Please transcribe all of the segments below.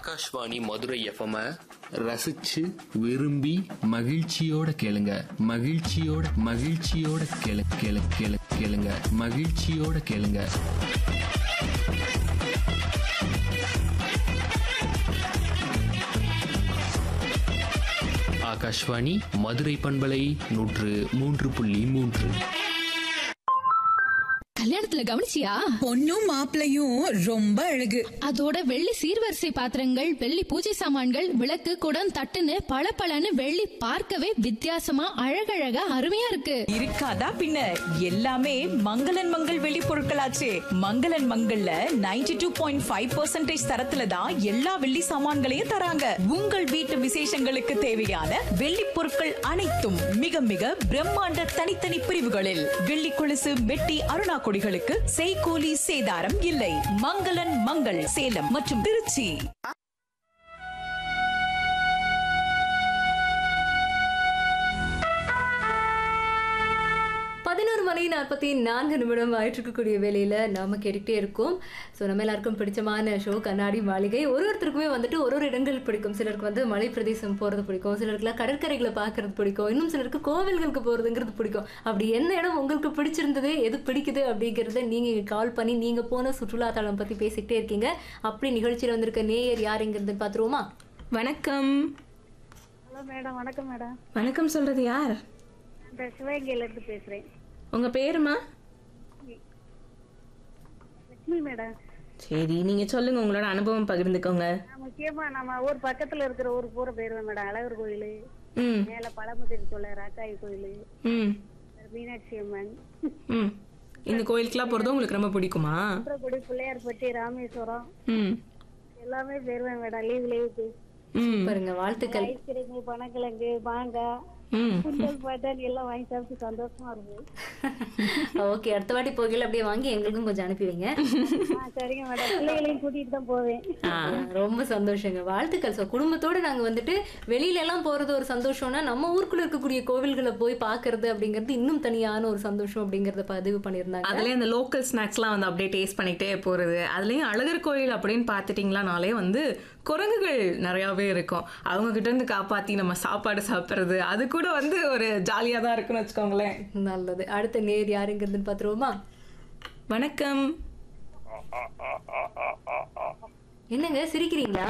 Akashvani Madurai FM ரசிச்சு விரும்பி மகிழ்ச்சியோட கேளுங்க மகிழ்ச்சியோட மகிழ்ச்சியோட கேளு கேளு கேளு கேளுங்க மகிழ்ச்சியோட கேளுங்க ஆகாஷ்வாணி மதுரை பண்பலை நூற்று மூன்று புள்ளி மூன்று கல்யாணத்துல கவனிச்சியா பொண்ணும் மாப்பிளையும் ரொம்ப அழகு அதோட வெள்ளி சீர்வரிசை பாத்திரங்கள் வெள்ளி பூஜை சாமான்கள் விளக்கு குடம் தட்டுன்னு பளபளன்னு வெள்ளி பார்க்கவே வித்தியாசமா அழகழகா அருமையா இருக்கு இருக்காதா பின்ன எல்லாமே மங்களன் மங்கள் வெளி பொருட்களாச்சே மங்களன் மங்கள்ல 92.5% டூ பாயிண்ட் ஃபைவ் பர்சன்டேஜ் தரத்துல தான் எல்லா வெள்ளி சாமான்களையும் தராங்க உங்கள் வீட்டு விசேஷங்களுக்கு தேவையான வெள்ளி பொருட்கள் அனைத்தும் மிக மிக பிரம்மாண்ட தனித்தனி பிரிவுகளில் வெள்ளி கொலுசு வெட்டி அருணா கொடிகளுக்கு செய்கூலி சேதாரம் இல்லை மங்களன் மங்கள் சேலம் மற்றும் திருச்சி பதினோரு மணி நாற்பத்தி நான்கு நிமிடம் ஆயிட்டு இருக்கக்கூடிய வேலையில நாம கேட்டுக்கிட்டே இருக்கோம் ஸோ நம்ம எல்லாருக்கும் பிடிச்சமான ஷோ கண்ணாடி மாளிகை ஒரு ஒருத்தருக்குமே வந்துட்டு ஒரு ஒரு இடங்கள் பிடிக்கும் சிலருக்கு வந்து மலை பிரதேசம் போறது பிடிக்கும் சிலருக்குலாம் கடற்கரைகளை பார்க்கறது பிடிக்கும் இன்னும் சிலருக்கு கோவில்களுக்கு போறதுங்கிறது பிடிக்கும் அப்படி என்ன இடம் உங்களுக்கு பிடிச்சிருந்தது எது பிடிக்குது அப்படிங்கிறத நீங்க கால் பண்ணி நீங்க போன சுற்றுலா தலம் பத்தி பேசிக்கிட்டே இருக்கீங்க அப்படி நிகழ்ச்சியில வந்திருக்க நேயர் யாருங்கிறது பார்த்துருவோமா வணக்கம் ஹலோ மேடம் வணக்கம் மேடம் வணக்கம் சொல்றது யார் இந்த சிவகங்கையிலேருந்து பேசுகிறேன் உங்க பேருமா லட்சுமி மேடம் சரி நீங்க சொல்லுங்க உங்களோட அனுபவம் பகிர்ந்துக்கோங்க நான் முக்கியமாக நம்ம ஊர் பக்கத்தில் இருக்கிற ஊர் பூரா போயிடுவேன் மேடம் அழகர் கோயில் ம் மேலே பழமுதிரி சொல்ல ராக்காய் கோயில் ம் மீனாட்சி அம்மன் ம் இந்த கோயிலுக்குலாம் போறது உங்களுக்கு ரொம்ப பிடிக்குமா குன்றக்குடி பிள்ளையார்பட்டி ராமேஸ்வரம் ம் எல்லாமே போயிடுவேன் மேடம் லீவ் லீவுக்கு ம் பாருங்க வாழ்த்துக்கள் ஐஸ்கிரீமு பனக்கிழங்கு மாங்காய் ம் சுண்டல் பாட்டன் எல்லாம் வாங்கி சாப்பிட்டு சந்தோஷமா இருக்கும் ஓகே அடுத்த வாட்டி போகையில் அப்படியே வாங்கி எங்களுக்கும் கொஞ்சம் அனுப்பி வைங்க ஆ சரிங்க மேடம் பிள்ளைகளையும் கூட்டிகிட்டு தான் போவேன் ரொம்ப சந்தோஷங்க வாழ்த்துக்கள் சார் குடும்பத்தோட நாங்க வந்துட்டு வெளியில எல்லாம் போறது ஒரு சந்தோஷம்னா நம்ம ஊருக்குள்ள இருக்கக்கூடிய கோவில்களை போய் பார்க்கிறது அப்படிங்கிறது இன்னும் தனியான ஒரு சந்தோஷம் அப்படிங்கறத பதிவு பண்ணியிருந்தாங்க அதுலயும் அந்த லோக்கல் ஸ்நாக்ஸ்லாம் வந்து அப்படியே டேஸ்ட் பண்ணிக்கிட்டே போறது அதுலயும் அழகர் கோயில் அப்படின்னு பார்த்துட்டிங்களானாலே வந்து குரங்குகள் நிறையாவே இருக்கும் அவங்க கிட்ட இருந்து காப்பாத்தி நம்ம சாப்பாடு சாப்பிட்றது அது கூட வந்து ஒரு ஜாலியா தான் இருக்குன்னு வச்சுக்கோங்களேன் நல்லது அடுத்த நேர் யாருங்கிறதுன்னு பார்த்துருவோமா வணக்கம் என்னங்க சிரிக்கிறீங்களா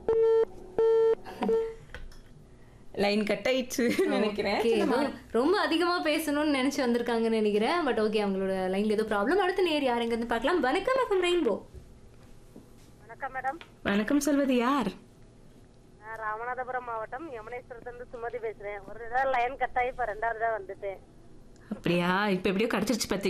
லைன் கட் ஆயிடுச்சு நினைக்கிறேன் Okay, ஏதோ ரொம்ப அதிகமா பேசணும்னு நினைச்சு வந்திருக்காங்கன்னு நினைக்கிறேன் பட் ஓகே அவங்களோட லைன்ல ஏதோ ப்ராப்ளம் அடுத்த நேர் யாருங்கிறது பார்க்கலாம் வணக்கம் எஃப்எம் ரெயின்போ வணக்கம் மேடம் வணக்கம் சொல்வது யார் நான் ராமநாதபுரம் மாவட்டம் யமுனேஸ்வரத்துலேருந்து சுமதி பேசுகிறேன் ஒரு தடவை லைன் கட் ஆகி இப்போ ரெண்டாவது தான் வந்துட்டேன் அப்படியா இப்ப எப்படியோ கிடைச்சிருச்சு பத்தி